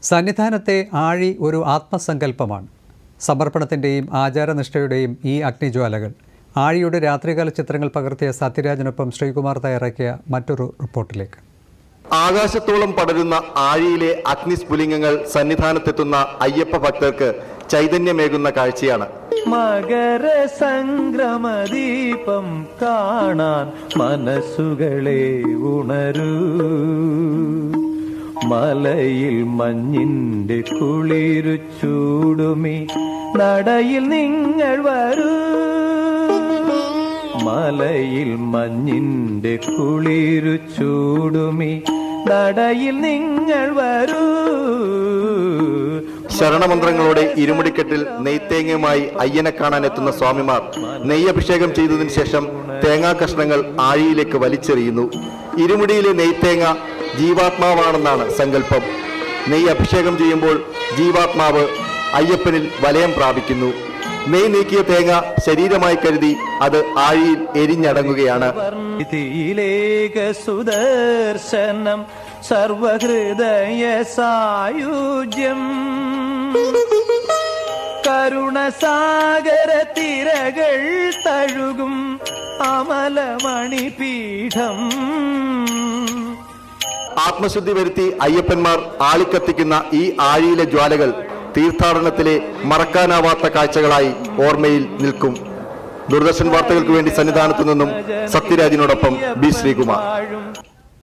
സന്നിധാനത്തെ ആഴി ഒരു ആത്മസങ്കല്പമാണ് സമർപ്പണത്തിൻ്റെയും ആചാരനിഷ്ഠയുടെയും ഈ അഗ്നിജ്വാലകൾ ആഴിയുടെ രാത്രികാല ചിത്രങ്ങൾ പകർത്തിയ സത്യരാജനൊപ്പം ശ്രീകുമാർ തയ്യാറാക്കിയ മറ്റൊരു റിപ്പോർട്ടിലേക്ക് ആകാശത്തോളം പടരുന്ന ആഴിയിലെ അഗ്നിസ്ഫുലിംഗങ്ങൾ സന്നിധാനത്തെത്തുന്ന അയ്യപ്പ ഭക്തർക്ക് ചൈതന്യമേകുന്ന കാഴ്ചയാണ് മകര സംക്രമദീപം കാണാൻ മനസ്സുകളെ ഉണരൂ മലയിൽ മഞ്ഞിന്റെ കുളിരു ചൂടുമി നടയിൽ നിങ്ങൾ വരൂ മലയിൽ മഞ്ഞിന്റെ കുളിരു ചൂടുമി നടയിൽ നിങ്ങൾ വരൂ ശരണമന്ത്രങ്ങളോടെ ഇരുമുടിക്കെട്ടിൽ നെയ്ത്തേങ്ങയുമായി അയ്യനെ കാണാൻ എത്തുന്ന സ്വാമിമാർ നെയ്യഭിഷേകം ചെയ്തതിനു ശേഷം തേങ്ങാ കഷ്ണങ്ങൾ ആഴിയിലേക്ക് വലിച്ചെറിയുന്നു ഇരുമുടിയിലെ നെയ്ത്തേങ്ങ ജീവാത്മാവാണെന്നാണ് സങ്കല്പം നെയ്യ് അഭിഷേകം ചെയ്യുമ്പോൾ ജീവാത്മാവ് അയ്യപ്പനിൽ വലയം പ്രാപിക്കുന്നു നെയ് നീക്കിയ തേങ്ങ ശരീരമായി കരുതി അത് ആഴിയിൽ എരിഞ്ഞടങ്ങുകയാണ് ഇതിലേക സുദർശനം സർവഹൃദയ സായുജ്യം കരുണസാഗര തിരകൾ തഴുകും അമലമണിപീഠം ആത്മശുദ്ധി വരുത്തി അയ്യപ്പന്മാർ ആളിക്കത്തിക്കുന്ന ഈ ആഴിയിലെ ജ്വാലകൾ തീർത്ഥാടനത്തിലെ മറക്കാനാവാത്ത കാഴ്ചകളായി ഓർമ്മയിൽ നിൽക്കും ദൂരദർശൻ വാർത്തകൾക്ക് വേണ്ടി സന്നിധാനത്തു നിന്നും സത്യരാജിനോടൊപ്പം ബി ശ്രീകുമാർ വാഴും